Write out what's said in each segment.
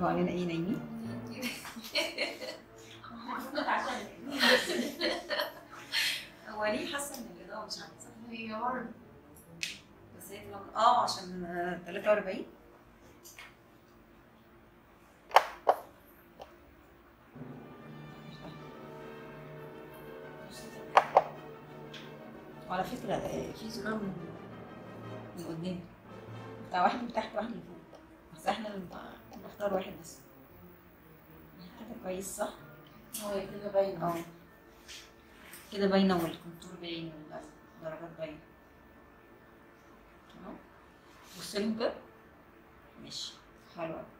بيقولوا علينا ايه نايمين هو ليه حاسه ان الاضاءه مش عندي صح؟ هي برضه بس هي طبعا اه عشان آه، 43 وعلى فكرة آه، في زرار من من قدام بتاع واحد من تحت واحد من فوق بس احنا اللي بنبقى- بنختار واحد بس كده كويس صح؟ هو كده باينه اه كده باينة والكونتور باين والدرجات باينة تمام بص لهم كده ماشي حلو أوي.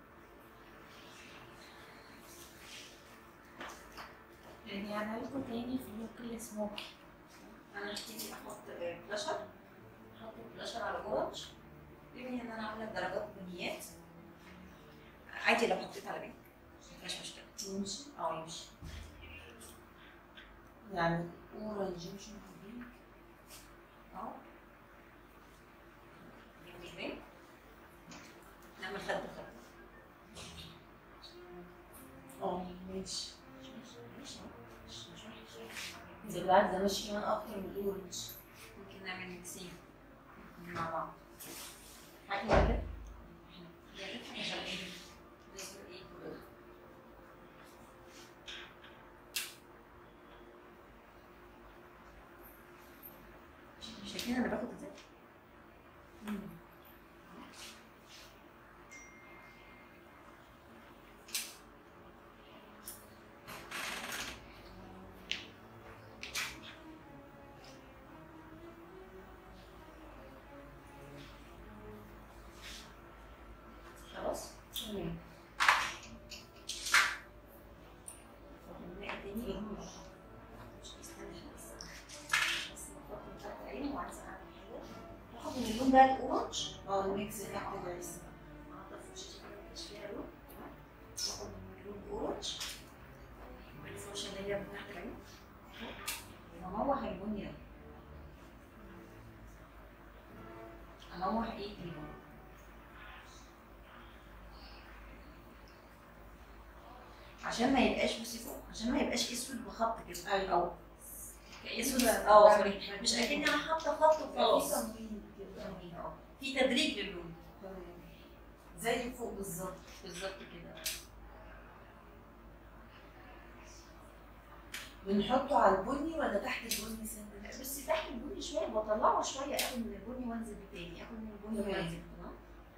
يعني انا لكم تاني في اللوك السموكي انا هبتدي احط بلاشر احط بلاشر على اورنج بما ان انا عامله درجات بنيات عادي لو حطيت على بينك مفيهاش مشكله يمشي اه يمشي يعني اورنج يمشي مع بينك اهو دي مش باين نعمل خد خد اه ماشي ماشي ماشي أهو. مش مش وحش ده بالعكس ده ماشي كمان اكتر من الاورنج ممكن نعمل ميكسين مع بعض حاجة كده يعني احنا شغالين بالنسبة لإيه كل ده. شايفين انا باخد ازاي؟ خلاص؟ تمام نلاقي تاني مش استنى بس بس نحط بتاعت العين وعايزة اعمل حاجة ناخد من اللون ده الاورنج اه الميكس تحت العين اعرف مش مش فيها لون تمام ناخد من اللون الاورنج الفرشة اللي هي من تحت العين وموح البني ده اموح ايه البني عشان ما يبقاش بصي فوق عشان ما يبقاش اسود بخط كده أيوة. او اسود اه سوري مش اكني انا حاطه خط وخلاص في تمرين كده اه في تدريج للون تمام. زي فوق بالظبط بالظبط كده بنحطه على البني ولا تحت البني سنة؟ بس تحت البني شويه بطلعه شويه اخد من البني وانزل بالتاني اخد من البني تمام. وانزل تمام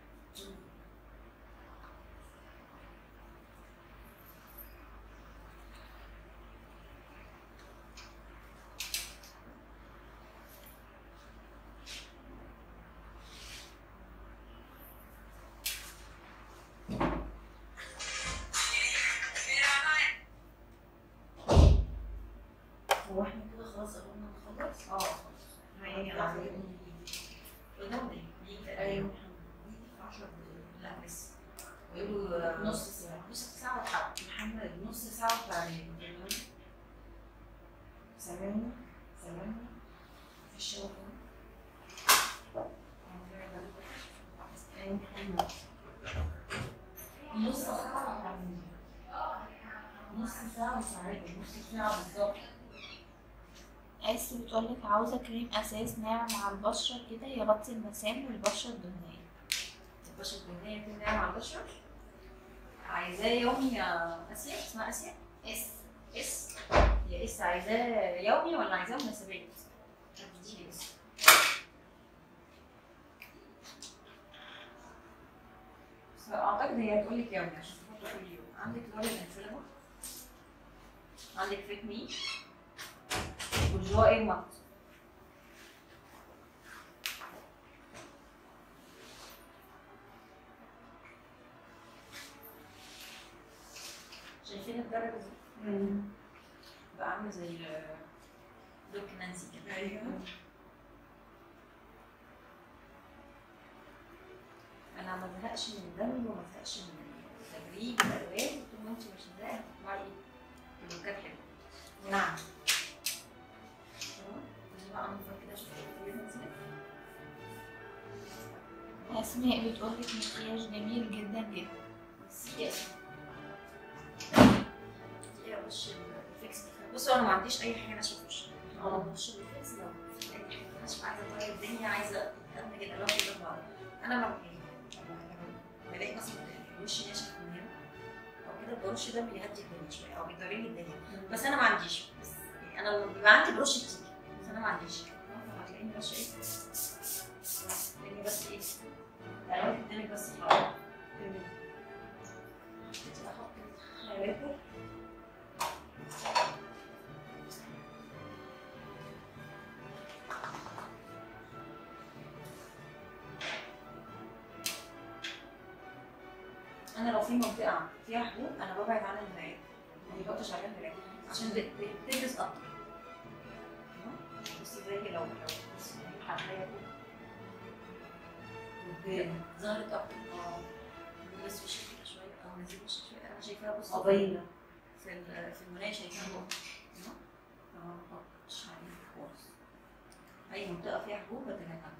هو احنا كده خلاص قررنا نخلص؟ اه خلاص يعني انا عايزة قدام ده يجي تقريبا ايوه 10 لا لسه ويقولوا نص ساعة نص ساعه وتحرك محمد نص ساعة وتعليم سامعني سامعني في الشغل ايوه محمد نص ساعة وتعليم نص ساعة وساعتين نص ساعة بالظبط آسي بتقولك عاوزة كريم أساس ناعم على البشرة كده يغطي المسام والبشرة الدهنية البشرة الدهنية دي ناعمة على البشرة عايزاه يومي يا اسيا اسمها اسيا اس اس يا اس عايزاه يومي ولا عايزاه مناسبات؟ اديني بس بس اعتقد هي هتقول لك يومي عشان تحطه كل يوم عندك لوري الانفيلابل عندك فيت مي وجوا ايه مات شايفين الدرجة دي؟ بقى عاملة زي لوك نانسي كده ايوه انا ما ازهقش من الدم وما ازهقش من التدريب والالوان طول ما انت مش مزهقه هتطلعي ايه اللوكات حلوه نعم تمام دي بقى انظر كده اشوف الالوان ازاي أسماء بتقولك مكياج جميل جدا جدا بصي هي وش الفيكس بصوا انا ما عنديش اي حاجه ناشفه في وشي انا بوش الفيكس لو في اي حاجه ناشفه عايزه اغير الدنيا عايزه ادمج الالوان كلها في بعض انا ما لما بلاقي مثلا وشي ناشف من هنا او كده البرش ده بيهدي الدنيا شويه او بيطري لي الدنيا بس انا ما عنديش بس يعني انا بيبقى عندي بروش كتير بس انا ما عنديش هتلاقيني بس ايه لاني بس ايه الالوان قدامك بس حوالي كنت احط الهايلايتر انا لو في منطقه فيها حبوب انا ببعد عن المرايه ما بحطش عليها المرايه عشان بت- بتلبس اكتر تمام؟ بصي زي لو لو بصي حبايه ظهرت اكتر اه بس وشي كده شويه او نزيل وشي شويه انا شايفاها بص قبيلة في ال- في المرايه شايفاها جوه تمام؟ اه ما بحطش عليها خالص اي منطقه فيها حبوب بتبعد عنها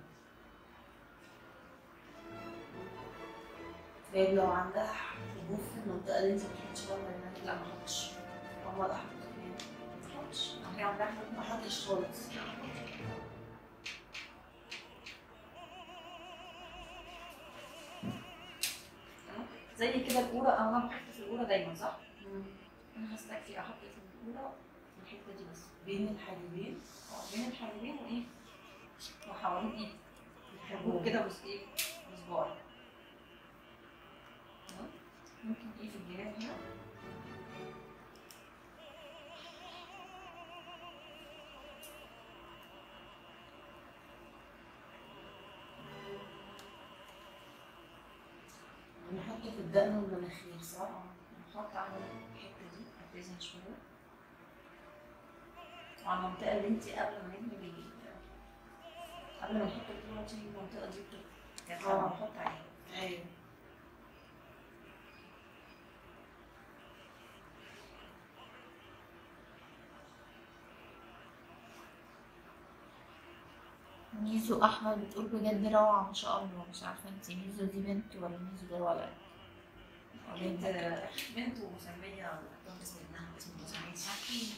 طيب لو عندها حبوب في المنطقة اللي انت بتحطش فيها المايونيز لا ما احطش أمال أحط فين؟ ما احطش لو هي عندها حبوب ما أحطش خالص تمام؟ زي كده الأولى أو أنا بحط في الأولى دايما صح؟ أنا هستكفي أحط في الأولى في الحتة دي بس بين الحاجبين اه بين الحاجبين وإيه؟ وحوالين إيه؟ الحبوب كده بس إيه؟ بصباعي تمام؟ ممكن إيه في الجناب هنا بنحط في الدقن والمناخير صح؟ اه نحط على الحتة دي أتزن شوية وعلى المنطقة اللي انت قبل ما نبني بال قبل ما نحط البلوة دي المنطقة دي بتبقى كانت اه. لما نحط عليها أيوه ميزو احمد بتقول بجد روعة ما شاء الله مش عارفة انت ميزو دي بنت ولا ميزو ده ولد ولا بنت انت بنت ومسمية طب اسم ابنها اسم مسمية صح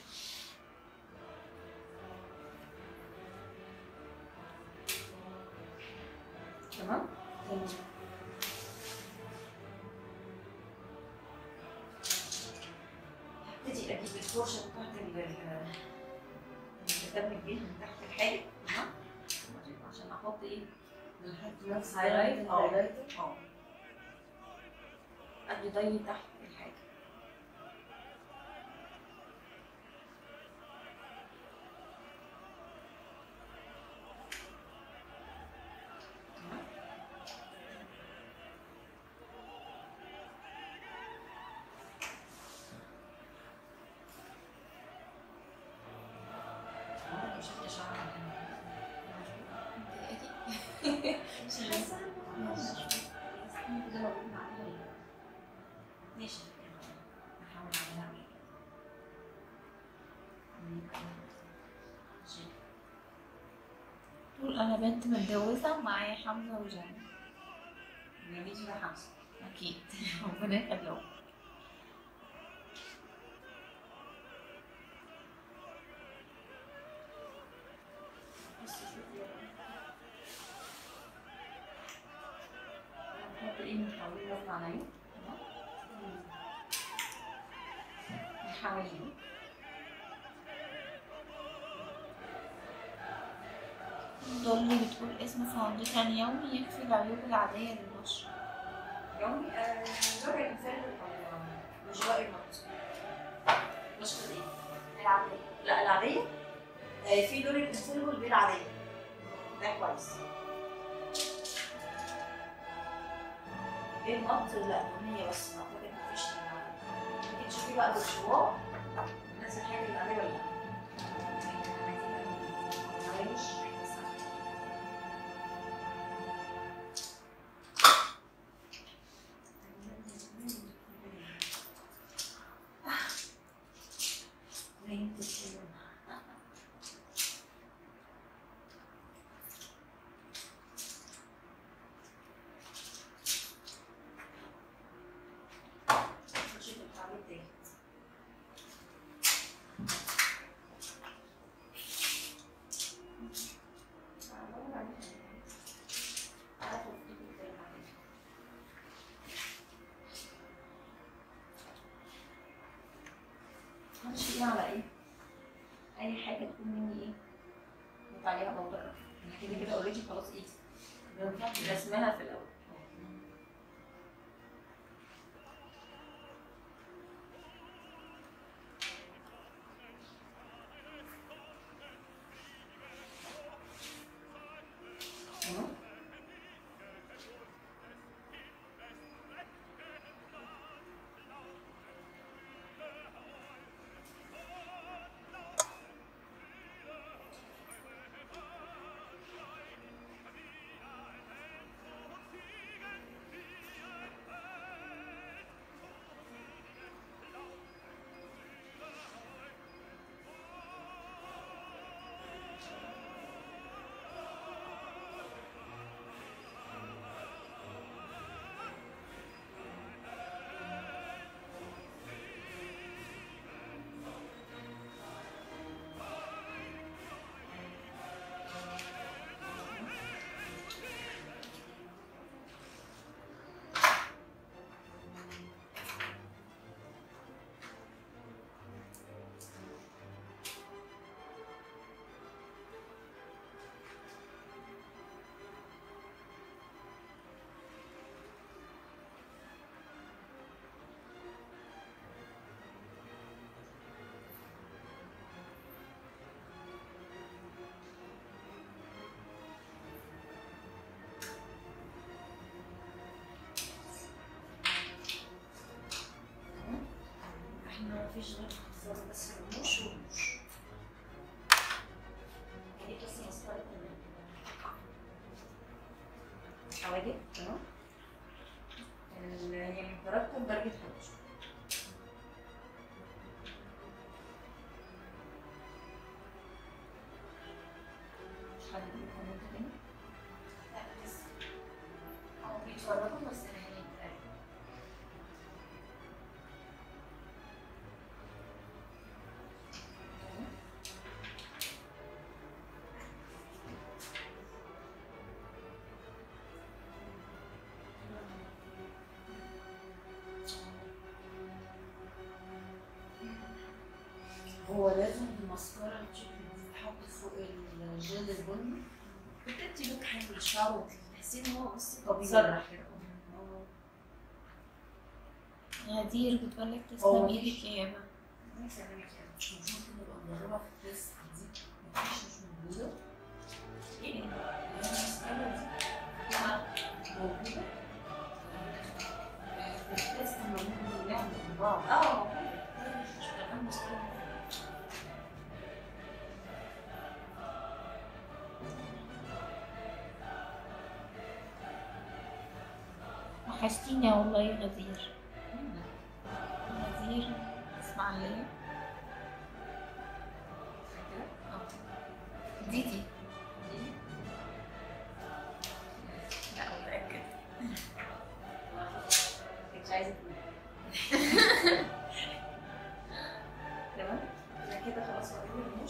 تمام؟ تمام هبتدي اجيب الفرشة بتاعت ال اللي بتدمج بيها من تحت الحاجب تمام؟ عشان احط ايه؟ بنحط نفس هايلايت درجة اه الهايلايتر اه ادي ضي تحت الحاجة تمام؟ آه، شفت شعرها مش حاسة ماشي نحاول نعملها تقول انا بنت متجوزة معايا حمزة وجنى جميل ده خمسة اكيد ربنا يخليهم بص شوفي نحط ايه من حوالين رفع على عيون من حوالين دولي بتقول اسم فاونديشن يومي يكفي العيوب العادية للبشرة يومي زرع الانسان مش زرع الموت بشرة ايه؟ العادية لا العادية آه، في لون الانسولين بالعادية ده كويس ايه المط لا هي بس اعتقد مفيش ممكن تشوفي بقى بالشواء نفس الحاجة اللي عليه ولا لا معلش بنت الكلمة على ايه اي حاجه تكون مني ايه يبقى عليها موضوع انا كده كده اوريدي خلاص ايه رسمها في الاول تمام احنا مفيش غير اختصار بس رموش ورموش دي بس مسطرة حواجب تمام ال- هي مرتب درجة حرارة مش حد بيكون تاني؟ لا لسه هو بيتفرجوا بس يعني هو لازم المسكرة تتحط فوق الجل البني بتدي لوك حلو للشعر وتحسي ان هو بصي طبيعي. بيسرح كده غدير بتقولك هو تسلم مفيش. ايدك يا يابا الله يسلمك يا مش المفروض نبقى نجربها في التيست دي مفيش مش موجودة ايه المسكرة دي موجودة في التيست لما بنيجي نعمل من بعض اه مش كمان مسكرة. وحشتيني والله يا غدير غدير اسماعيلية ديدي لا متأكد مش عايزة تقول تمام انا كده خلاص وريني الرموش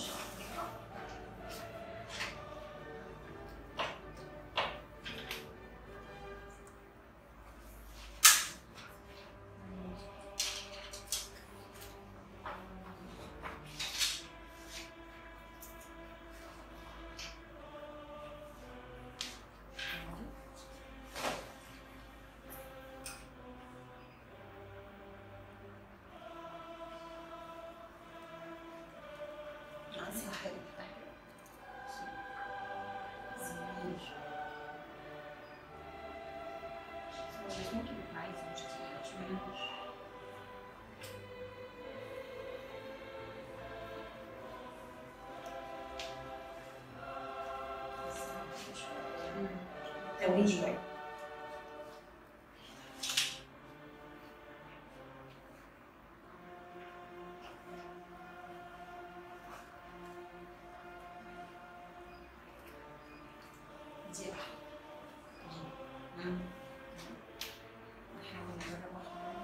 عايزة حاجة زميل هو مش ممكن يبقى عايز مش تقيل مش منهوش توليد شوية دي نحاول نجرب واحدة.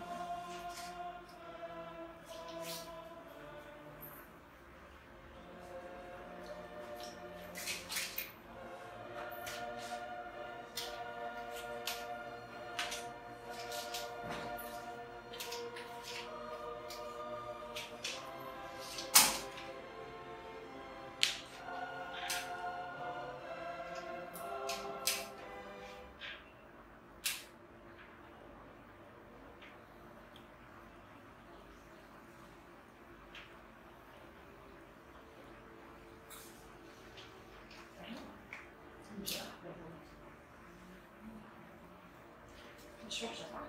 مش وحشه صح؟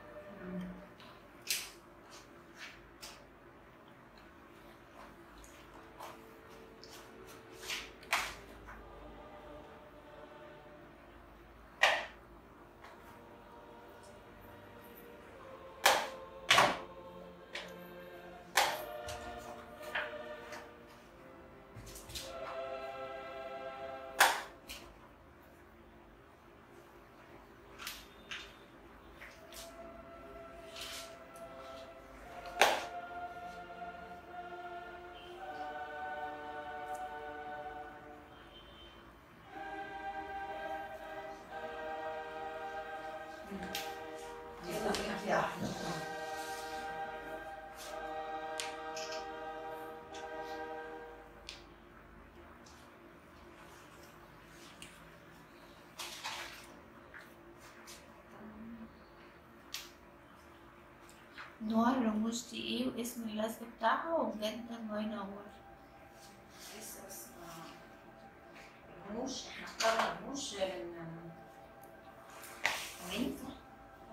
يلا فيها فيها احلى نوع الرموش دي ايه واسم اللزق بتاعها وبجد الله ينور لسه بس ما- الرموش احنا اخترنا الرموش من منين صح؟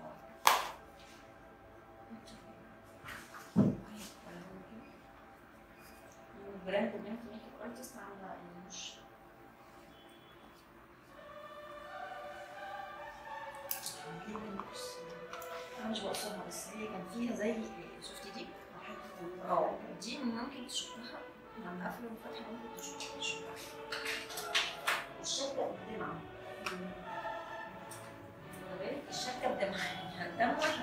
براند بنت ميك اب ارتست عامله الرموش انا مش بقصرها بس هي كان فيها زي شفتي دي؟ اه دي ممكن تشوفها لما قافله وفاتحه ممكن تشوفها تشوفها الشبكه بدمعه بالك الشبكه بدمعه يعني دم واحد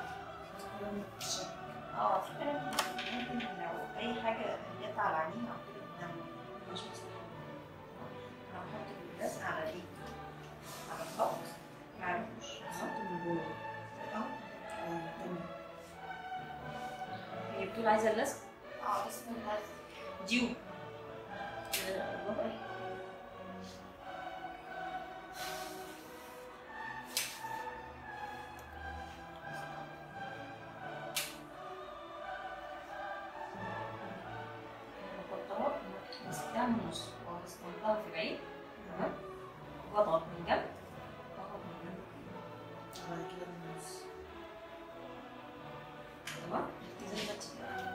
اه في بنات ممكن لو اي حاجه جت على عينيها او كده دم مش مصلحه انا بحط اللزق على الايد على الخط معرفوش حط من جوه اه آه، تمام. هي بتقول عايزه اللزق اه اسم اللزق ديو كده الوضع بحطها مسكتها من النص وهستنطها في العين تمام واضغط من جنب واضغط من جنب بعد كده النص تمام زي ما تيجي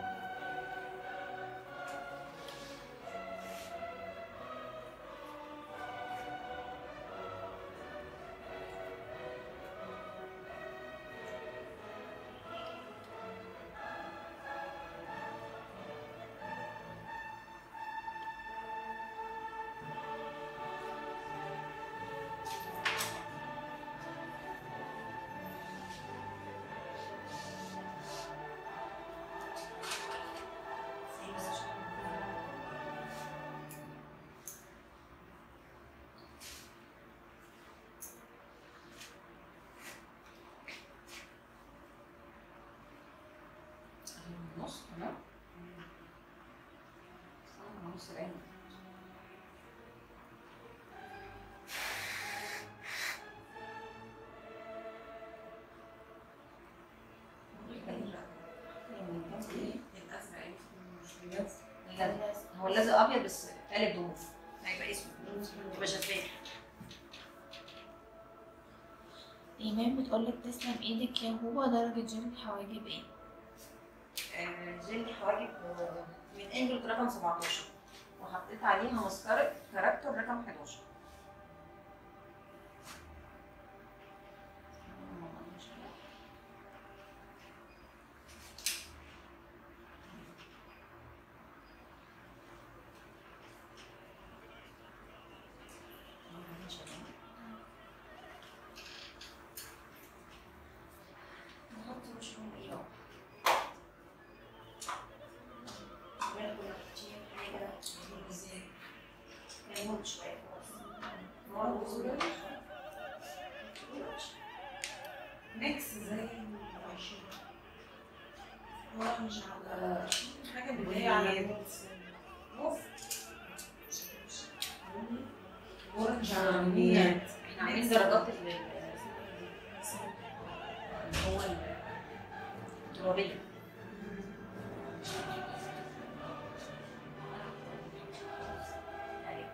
زي بس عشان من النص تمام استنى نص العين الازرق مش بجد اللزق هو اللزق ابيض بس قالب ضموف هيبقى اسمه يبقى شفاف ايمان بتقولك تسلم ايدك يا هو درجة جيم الحواجب ايه آه، جيلي حواجب آه، من انجل رقم 17 وحطيت عليها مسكرة كاركتر رقم 11 نحط مشروم ايه بقى وناكل كتير حاجة ازاي ليمون شوية مرة وزولة ميكس زي العيشين اورنج على حاجه بدايه على موز موز اورنج على ميات احنا عاملين درجات ال- هو الترابية أيوة.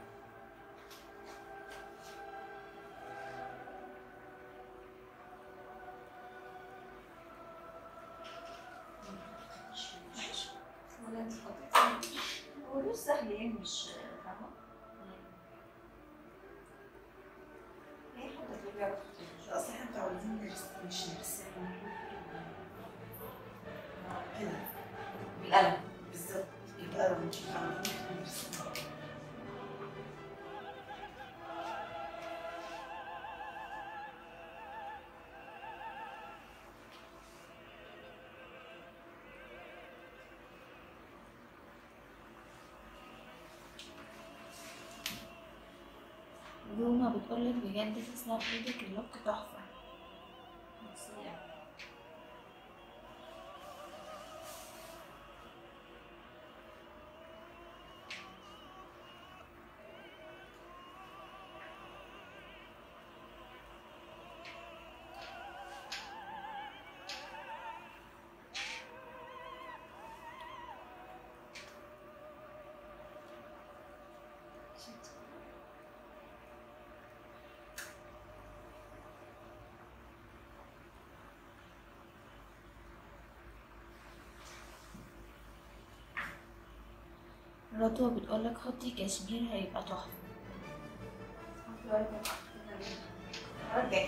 تاني مش فاهمة هي حاجة اللي بيعرف اصل احنا متعودين نرسم مش نرسم كده بالقلم بالظبط يبقى مش متعودين نرسم روما بتقولك بجد تسلم ايدك اللوك تحفة رضوى بتقولك حطي كشمير هيبقى تحفة اوكي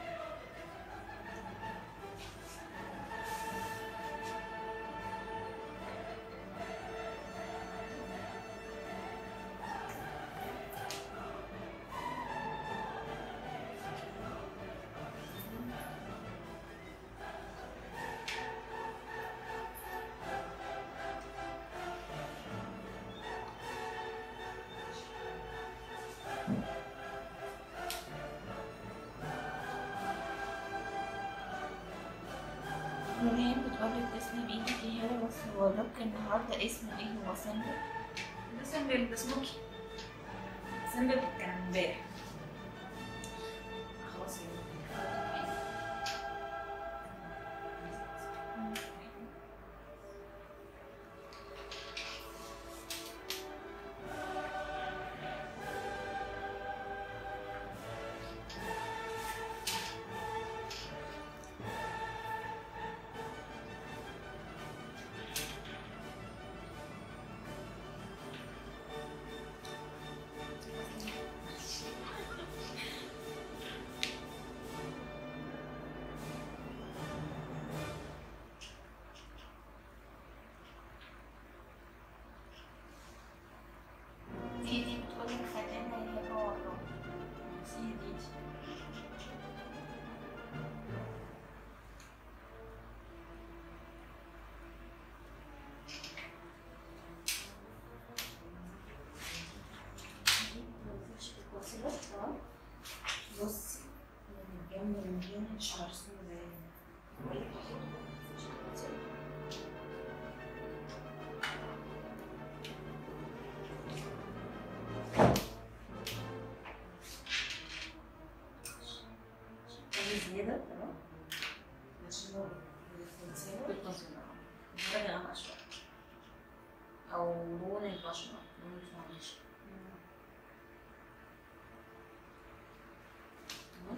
نورهان بتقولك تسلم ايدك يا هلا بس هو اللوك النهاردة اسمه ايه هو سندل ده سمبل ده سموكي سمبل كان امبارح خلاص في دي بتقولك خلينا يا هبة والله سي دي بصي من جنب من هنا مش مرسوم زي زيادة تمام عشان هو الفرنساوي بالتنظيم درجة غامقة شوية أو لون البشرة لون الفاونديشن تمام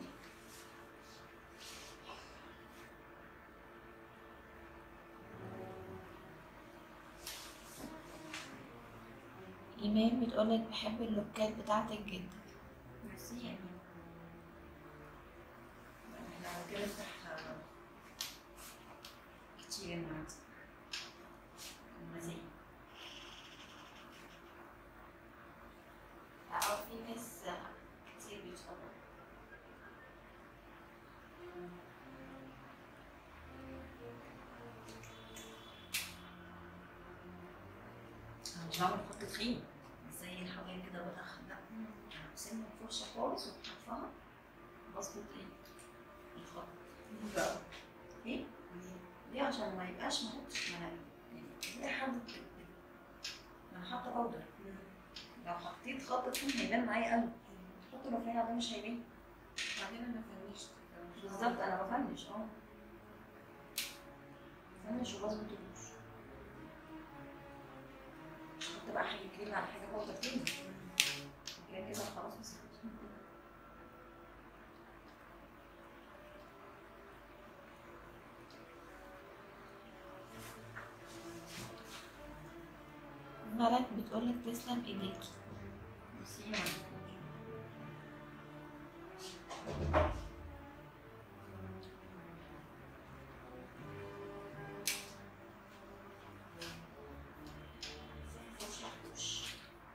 إيمان بتقولك بحب اللوكات بتاعتك جدا ميرسي يا أمين احنا كده نفتح كتير النهاردة مزيد لا هو في ناس كتير بيتفرجوا أنا مش بعمل خط تخين زي الحواجب كده بدخل لا أنا بسن الفرشة خالص وبحطها بظبط ايه الخط بقى ايه ليه عشان ما يبقاش ما احطش ما انا يعني زي حد ما انا حاطه باودر لو حطيت خط تخين هيبان معايا قوي حط رفيع ده مش هيبان بعدين انا فنيش بالظبط انا بفنش اه بفنش وبظبط الوش مش هحط بقى حاجه كريم على حاجه باودر تاني كده كده خلاص مسكت ملك بتقولك تسلم ايديكي ميرسي يا مريم. مش محبوش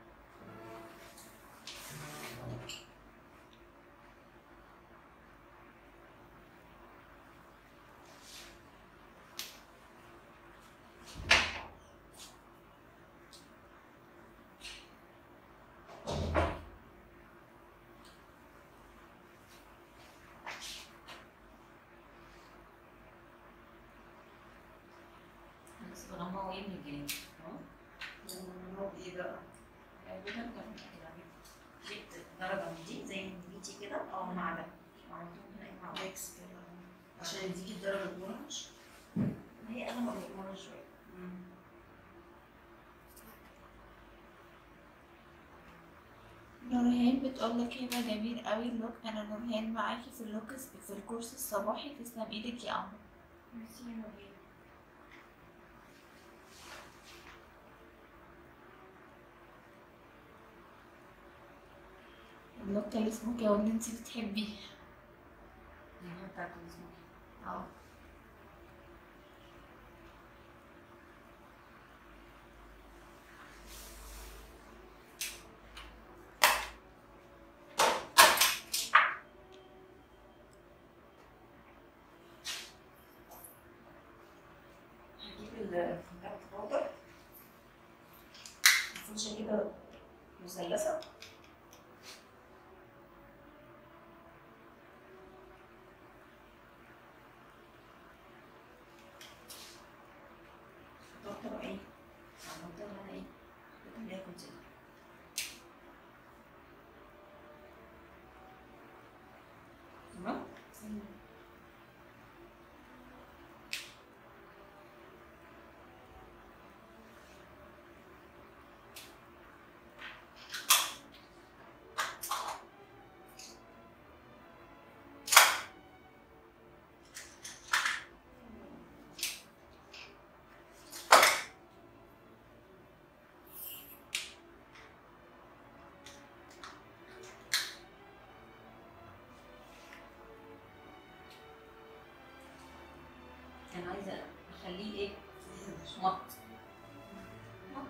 بس لما هو يبني الجنين تمام هو ايه بقى؟ غالبا كان كده جبت درجة من دي زي ما جيتي كده اه مع ده وعملتهم هنا إيه مع بعض ميكس كده عشان يديكي الدرجة الأولى مش هي أنا ما بيقولها شوية نورهان بتقولك هبة جميل قوي اللوك انا نورهان معاكي في اللوك في الكورس الصباحي تسلم ايدك يا قمر ميرسي يا مريم. اللوك اللي اسمه كده واللي انتي بتحبيه اللي هو بتاعت السموكي. اه هجيب الفنجان باودر الفرشة كده مثلثة دكتور ايه؟ عملت لها انا ايه؟ حطيت عليها كونسيلر تمام؟ انا عايزه اخليه ايه؟ مط مط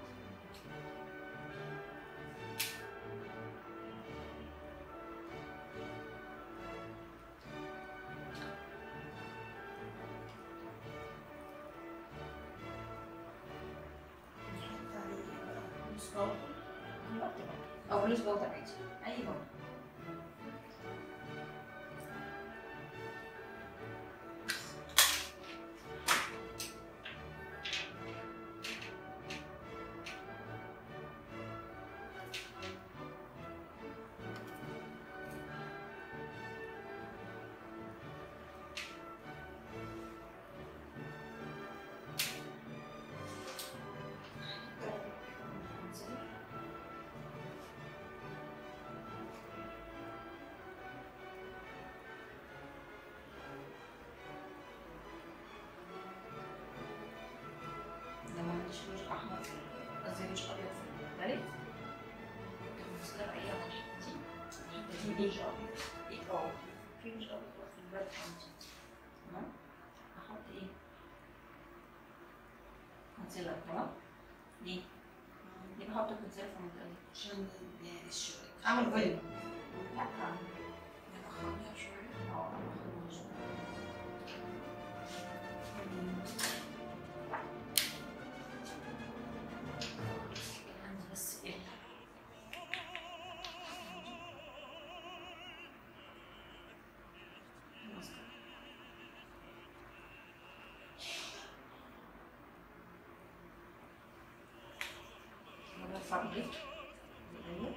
نحط عليه ايه بقى؟ نص باودر. دلوقتي بقى او لوز باودر عادي اي باودر ده ما عنديش روج احمر في قصدي روج ابيض في الباليت المسكرة ايه على الحته دي الحته دي روج ابيض ايه اه في روج ابيض في الباليت عندي تمام احط ايه كونسيلر تمام ليه؟ ليه بحط كونسيلر في المنطقه دي؟ عشان يعني شوية اعمل فوليوم لا نفخمها شوية اه أعمل شوية. عندي بس ايه المسكرة. برفع دي بإيديا.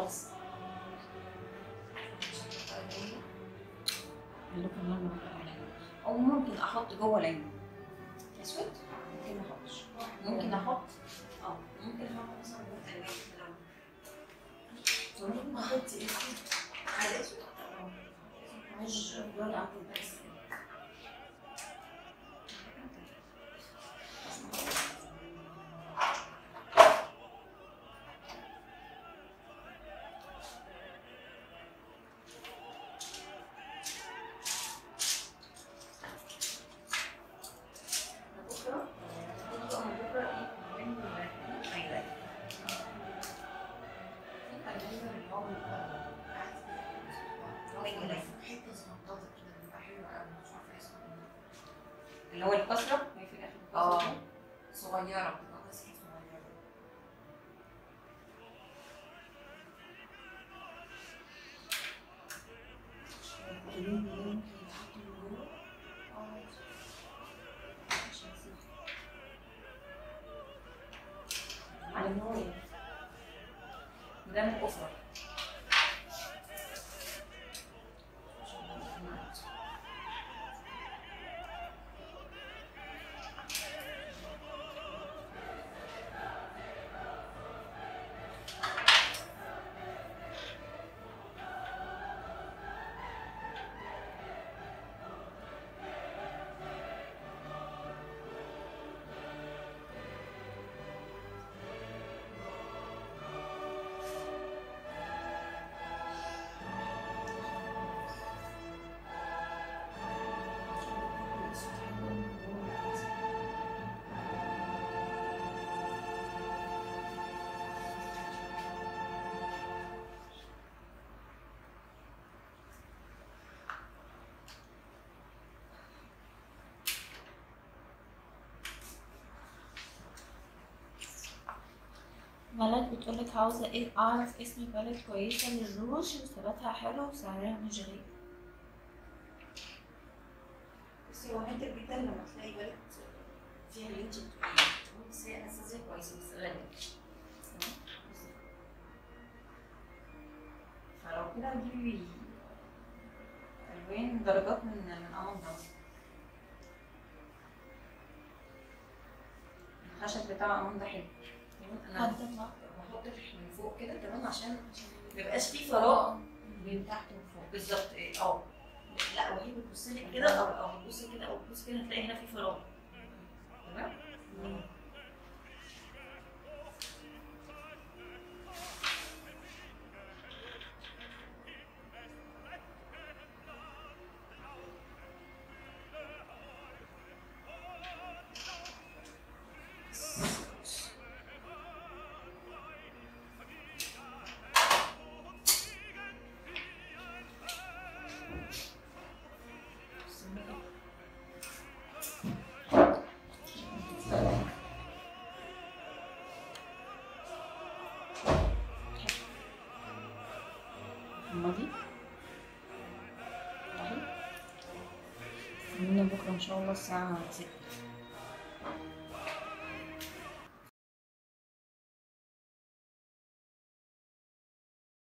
خالص عندكم اللون اللي بقول عليه او ممكن احط جوه العين اسود ممكن ما احطش ممكن احط اه ممكن احط مثلا جوه العين كده. ممكن ما احطي اسود عايز اسود مش بقول على بس بكره بكره من بكره ايه من عيدك هو ايه ده؟ حته صغنطوطه كده بتبقى حلوه قوي مش عارفه اسمها ايه اللي هو الكسره هي في الاخر اه الكسرة. صغيره بتبقى كسره صغيره الكريم ده ممكن يتحط من جوه مش هسيب. على نوع وده من الأسرة ملاك بتقولك عاوزة ايه اعرف اسم بلد كويسة للروج وثباتها حلو وسعرها مش غالي بصي هو نادر جدا لما تلاقي بلد فيها اللي انت بتقوليه بس هي اساسيه كويسه بس غاليه تمام؟ فلو كده نجيب الوان درجات من من امون داون الخشب بتاع امون ده حلو تمام؟ انا حد ما بحط من فوق كده تمام عشان ميبقاش فيه فراغ بين تحت وفوق بالظبط إيه، اه لا وهي بتبص لك كده او او بتبص كده او بتبص كده هتلاقي هنا في فراغ تمام الماضي من بكره ان شاء الله الساعه 6